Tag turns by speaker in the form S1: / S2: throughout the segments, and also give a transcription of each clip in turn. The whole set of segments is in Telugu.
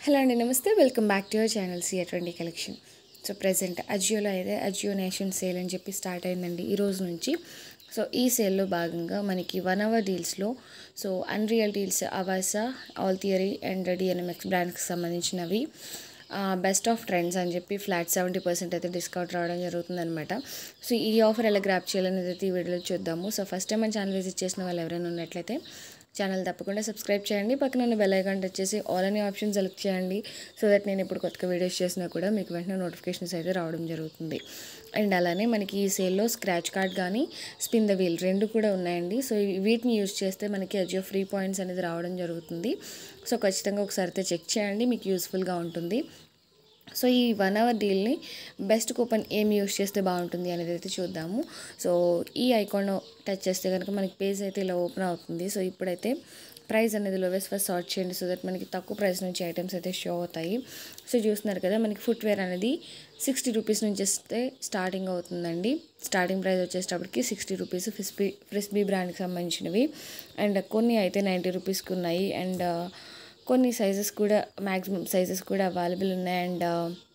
S1: హలో అండి నమస్తే welcome back to your channel CR twenty collection so present అజియోలో అయితే అజియో నేషన్ సేల్ అని చెప్పి స్టార్ట్ అయిందండి ఈ రోజు నుంచి సో ఈ సేల్లో భాగంగా మనకి వన్ అవర్ డీల్స్లో so unreal deals Avaasa all theory and DNMX బ్రాండ్స్కి సంబంధించినవి బెస్ట్ ఆఫ్ ట్రెండ్స్ అని చెప్పి ఫ్లాట్ సెవెంటీ పర్సెంట్ అయితే డిస్కౌంట్ రావడం జరుగుతుందన్నమాట సో ఈ ఆఫర్ ఎలా గ్రాప్ చేయాలనేది అయితే ఈ వీడియోలో చూద్దాము సో ఫస్ట్ టైం మన ఛానల్ విజిట్ చేసిన వాళ్ళు ఎవరైనా ఉన్నట్లయితే ఛానల్ తప్పకుండా సబ్స్క్రైబ్ చేయండి పక్కన ఉన్న బెల్ ఐకాన్ టచ్ చేసి ఆల్ అనే ఆప్షన్ సెలెక్ట్ చేయండి సో దట్ నేను ఇప్పుడు కొత్తగా వీడియోస్ చేసినా కూడా మీకు వెంటనే నోటిఫికేషన్స్ అయితే రావడం జరుగుతుంది అండ్ అలానే మనకి ఈ సేల్లో స్క్రాచ్ కార్డ్ కానీ స్పిన్ ద వీల్ రెండు కూడా ఉన్నాయండి సో ఈ- వీటిని యూజ్ చేస్తే మనకి అజియో ఫ్రీ పాయింట్స్ అనేది రావడం జరుగుతుంది సో ఖచ్చితంగా ఒకసారి అయితే చెక్ చేయండి మీకు యూస్ఫుల్గా ఉంటుంది సో ఈ వన్ అవర్ డీల్ని బెస్ట్ కూపన్ ఏం యూస్ చేస్తే బాగుంటుంది అనేది అయితే చూద్దాము సో ఈ ఐకాన్ టచ్ చేస్తే కనుక మనకి పేజ్ అయితే ఇలా ఓపెన్ అవుతుంది సో ఇప్పుడైతే ప్రైస్ అనేది లోవెస్ట్ ఫస్ట్ సార్ట్ చేయండి సో దట్ మనకి తక్కువ ప్రైస్ నుంచి ఐటమ్స్ అయితే షో అవుతాయి సో చూస్తున్నారు కదా మనకి ఫుట్వేర్ అనేది సిక్స్టీ రూపీస్ నుంచి వస్తే స్టార్టింగ్ అవుతుందండి స్టార్టింగ్ ప్రైస్ వచ్చేటప్పటికి సిక్స్టీ రూపీస్ ఫ్రిస్బీ ఫ్రిస్బీ బ్రాండ్కి సంబంధించినవి అండ్ కొన్ని అయితే నైంటీ రూపీస్కి ఉన్నాయి అండ్ కొన్ని సైజెస్ కూడా మ్యాక్సిమం సైజెస్ కూడా అవైలబుల్ ఉన్నాయి అండ్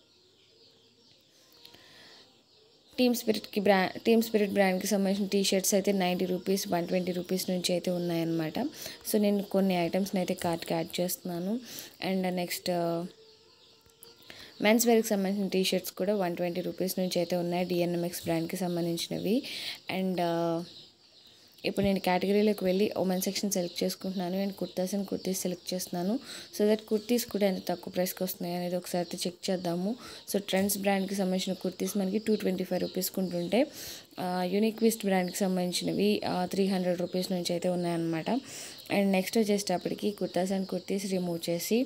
S1: టీమ్ స్పిరిట్కి బ్రా టీమ్ స్పిరిట్ బ్రాండ్కి సంబంధించిన టీ షర్ట్స్ అయితే ninety rupees one twenty rupees నుంచి అయితే ఉన్నాయన్నమాట సో నేను కొన్ని ఐటమ్స్ని అయితే కార్ట్కి యాడ్ చేస్తున్నాను అండ్ నెక్స్ట్ మెన్స్ వేర్కి సంబంధించిన టీ షర్ట్స్ కూడా వన్ ట్వంటీ రూపీస్ నుంచి అయితే ఉన్నాయి డిఎన్ఎంఎక్స్ బ్రాండ్కి సంబంధించినవి అండ్ ఇప్పుడు నేను కేటగిరీలోకి వెళ్ళి ఉమెన్ సెక్షన్ సెలెక్ట్ చేసుకుంటున్నాను and kurtas and kurtis select చేస్తున్నాను సో దట్ కుర్తీస్ కూడా ఎంత తక్కువ ప్రైస్కి వస్తున్నాయి అనేది ఒకసారి అయితే చెక్ చేద్దాము సో ట్రెండ్స్ బ్రాండ్కి సంబంధించిన కుర్తీస్ మనకి టూ ట్వంటీ ఫైవ్ రూపీస్కి ఉంటుంటే యూనిక్ విస్ట్ బ్రాండ్కి సంబంధించినవి త్రీ హండ్రెడ్ రూపీస్ నుంచి అయితే ఉన్నాయన్నమాట అండ్ నెక్స్ట్ వచ్చేటప్పటికి కుర్తాస్ అండ్ కుర్తీస్ రిమూవ్ చేసి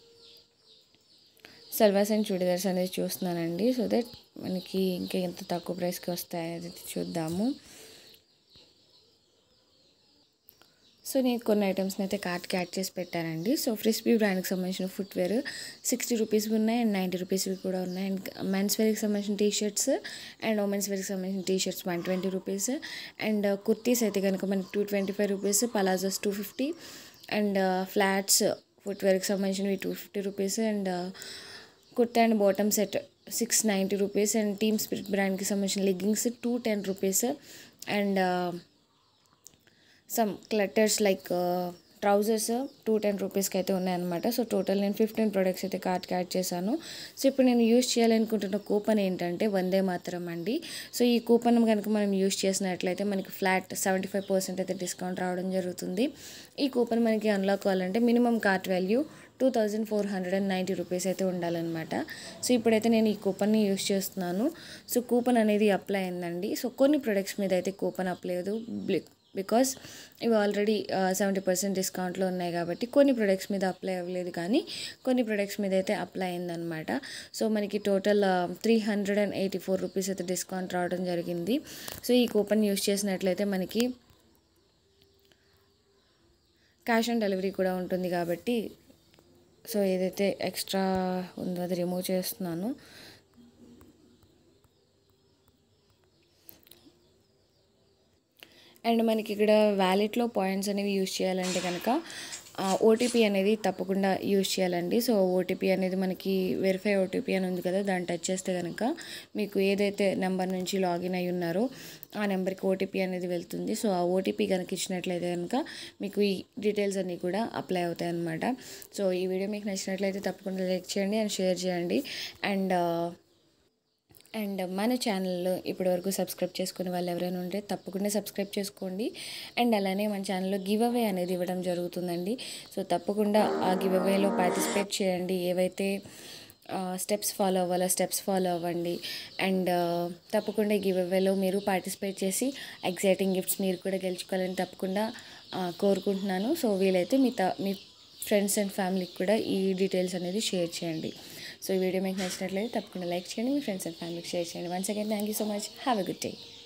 S1: సల్వాస్ అండ్ చూడిదార్స్ అనేది చూస్తున్నానండి సో దట్ మనకి ఇంకా ఎంత తక్కువ ప్రైస్కి వస్తాయి అనేది చూద్దాము సో నేను కొన్ని ఐటమ్స్ని అయితే కార్ట్కి యాడ్ చేసి పెట్టానండి సో ఫ్రిస్బీ బ్రాండ్కి సంబంధించిన ఫుట్వేర్ సిక్స్టీ రూపీస్వి ఉన్నాయి అండ్ నైంటీ రూపీస్వి కూడా ఉన్నాయి అండ్ మెన్స్ వేర్కి సంబంధించిన టీ షర్ట్స్ అండ్ ఉమెన్స్ వేర్కి సంబంధించిన T shirts one twenty rupees and kurtis అయితే కనుక మనకి two twenty five rupees palazzos two fifty and flats ఫుట్వేర్కి సంబంధించినవి two fifty rupees and kurta and bottom set six ninety rupees and team spirit బ్రాండ్కి సంబంధించిన leggings two ten rupees and some clutters like trousers two ten రూపీస్కి అయితే ఉన్నాయన్నమాట సో టోటల్ నేను ఫిఫ్టీన్ ప్రొడక్ట్స్ అయితే కార్ట్కి యాడ్ చేశాను సో ఇప్పుడు నేను యూస్ చేయాలనుకుంటున్న కూపన్ ఏంటంటే వందే మాత్రం అండి సో ఈ కూపన్ కనుక మనం యూస్ చేసినట్లయితే మనకి ఫ్లాట్ సెవెంటీ ఫైవ్ పర్సెంట్ అయితే డిస్కౌంట్ రావడం జరుగుతుంది ఈ కూపన్ మనకి అన్లాక్ అవ్వాలంటే minimum cart value two thousand four hundred and ninety rupees అయితే ఉండాలన్నమాట సో ఇప్పుడైతే నేను ఈ కూపన్ని యూస్ చేస్తున్నాను సో కూపన్ అనేది అప్లై అయిందండి సో కొన్ని ప్రొడక్ట్స్ మీద అయితే కూపన్ అప్లై అవ్వదు బికాస్ ఇవి ఆల్రెడీ సెవెంటీ పర్సెంట్ డిస్కౌంట్లో ఉన్నాయి కాబట్టి కొన్ని ప్రొడక్ట్స్ మీద అప్లై అవ్వలేదు కానీ కొన్ని ప్రొడక్ట్స్ మీద అయితే అప్లై అయిందనమాట సో మనకి total three hundred and eighty four rupees అయితే డిస్కౌంట్ రావడం జరిగింది సో ఈ కూపన్ యూస్ చేసినట్లయితే మనకి క్యాష్ ఆన్ డెలివరీ కూడా ఉంటుంది కాబట్టి సో ఏదైతే ఎక్స్ట్రా ఉందో అది రిమూవ్ చేస్తున్నాను అండ్ మనకి ఇక్కడ వ్యాలెట్లో పాయింట్స్ అనేవి యూజ్ చేయాలంటే కనుక ఓటీపీ అనేది తప్పకుండా యూజ్ చేయాలండి సో ఓటీపీ అనేది మనకి వెరిఫై ఓటీపీ అని ఉంది కదా దాన్ని టచ్ చేస్తే కనుక మీకు ఏదైతే నెంబర్ నుంచి లాగిన్ అయి ఉన్నారో ఆ నెంబర్కి ఓటీపీ అనేది వెళ్తుంది సో ఆ ఓటీపీ కనుక ఇచ్చినట్లయితే కనుక మీకు ఈ డీటెయిల్స్ అన్నీ కూడా అప్లై అవుతాయి అన్నమాట సో ఈ వీడియో మీకు నచ్చినట్లయితే తప్పకుండా లైక్ చేయండి అండ్ షేర్ చేయండి అండ్ అండ్ మన ఛానల్లో ఇప్పటివరకు సబ్స్క్రైబ్ చేసుకునే వాళ్ళు ఎవరైనా ఉంటే తప్పకుండా సబ్స్క్రైబ్ చేసుకోండి అండ్ అలానే మన ఛానల్లో గివ్ అవే అనేది ఇవ్వడం జరుగుతుందండి సో తప్పకుండా ఆ గివ్ అవేలో పార్టిసిపేట్ చేయండి ఏవైతే స్టెప్స్ ఫాలో అవ్వాలో స్టెప్స్ ఫాలో అవ్వండి అండ్ తప్పకుండా ఈ గివ్ అవేలో మీరు పార్టిసిపేట్ చేసి ఎగ్జైటింగ్ గిఫ్ట్స్ మీరు కూడా గెలుచుకోవాలని తప్పకుండా ఆ, కోరుకుంటున్నాను సో వీలైతే మీ త మీ ఫ్రెండ్స్ అండ్ ఫ్యామిలీకి కూడా ఈ డీటెయిల్స్ అనేది షేర్ చేయండి సో ఈ వీడియో మీకు నచ్చినట్లయితే తప్పకుండా లైక్ చేయండి మీ ఫ్రెండ్స్ అండ్ ఫ్యామిలీకి షేర్ చేయండి once again thank you so much have a good day